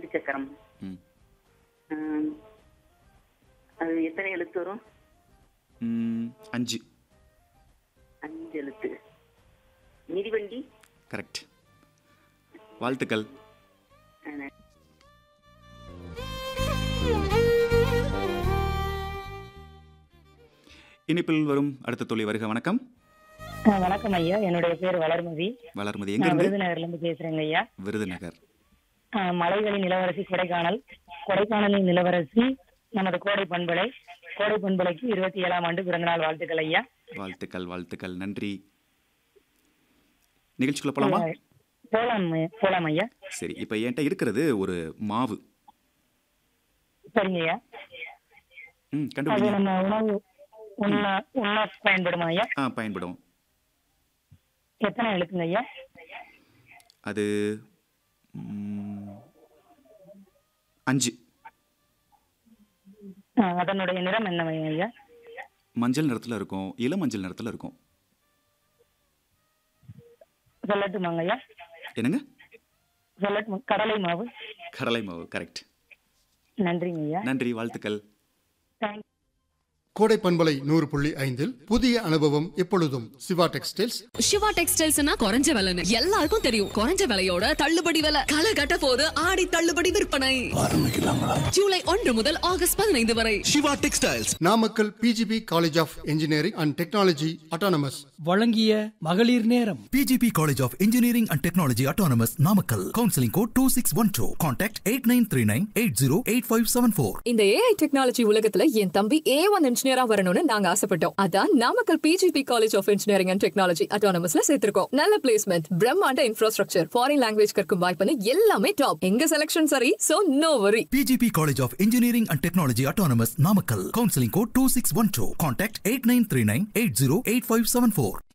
சக்கரம் ம் ம், அது எத்தனை எழுத்து வரும் ம், அஞ்சு அஞ்சு எழுத்து மிதிவண்டி கரெக்ட் வாழ்த்துக்கள் அஹ், இனிப்பில் வரும் அடுத்த தொழில் வருக வணக்கம் ஆ, வணக்கம் ஐயா என்னுடைய பேர் வளர்மதி வளர்மதி நான் எங்கிருந்து விருதுநகர்ல இருந்து பேசுறேங்க ஐயா விருதுநகர் ஆ, மலைகளின் நிலவரசி கொடைக்கானல் கொடைக்கானலின் நிலவரசி நமது கோடை பண்பலை கோடை பண்பலைக்கு இருபத்தி ஏழாம் ஆண்டு பிறந்தநாள் வாழ்த்துக்கள் ஐயா வாழ்த்துக்கள் வாழ்த்துக்கள் நன்றி நிகழ்ச்சிக்குள்ள போலாமா போலாம் போலாம் ஐயா சரி இப்போ என்கிட்ட இருக்கிறது ஒரு மாவு சரிங்க ஐயா ம் அது கண்டுபிடிங்க நம்ம உணவு உண்ண உண்ண பயன்படுமா ஐயா ஆ பயன்படும் எத்தனை எழுத்துங்க ஐயா அது ம், அஞ்சு ஆ, அதனுடைய நிறம் என்ன ஐயா மஞ்சள் நிறத்தில் இருக்கும் இளம் மஞ்சள் நிறத்தில் இருக்கும் சொல்லட்டுமாங்க ஐயா என்னங்க சொல்லட்டுமா கடலை மாவு கடலை மாவு கரெக்ட் நன்றிங்க ஐயா நன்றி வாழ்த்துக்கள் தேங்க்ஸ் கோடை பண்பலை நூறு புள்ளி ஐந்தில் புதிய அனுபவம் எப்பொழுதும் சிவா டெக்ஸ்டைல்ஸ் சிவா டெக்ஸ்டைல்ஸ்னா குறைஞ்ச விலைன்னு எல்லாருக்கும் தெரியும் குறைஞ்ச விலையோட தள்ளுபடி விலை களை கட்ட போது ஆடி தள்ளுபடி விற்பனை ஜூலை ஒன்று முதல் ஆகஸ்ட் பதினைந்து வரை Siva textiles Namakkal PGP college of engineering and technology autonomous வழங்கிய மகளிர் நேரம் PGP college of engineering and technology autonomous Namakkal counselling code two six one two contact eight nine three nine eight zero eight five seven four இந்த AI technology உலகத்துல என் தம்பி ஏ one இன்ஜினியரா வரணும்னு நாங்க ஆசைப்பட்டோம் அதான் Namakkal PGP college of engineering and technology அட்டானமஸ்ல சேர்த்திருக்கோம் நல்ல பிளேஸ்மெண்ட் பிரம்மாண்ட இன்ஃப்ராஸ்ட்ரக்சர் ஃபாரின் லாங்குவேஜ் கற்கும் வாய்ப்புன்னு எல்லாமே டாப் எங்க செலக்ஷன் சரி so no worry PGP college of engineering and technology autonomous Namakkal counselling code two six one two contact eight nine three nine eight zero eight five seven four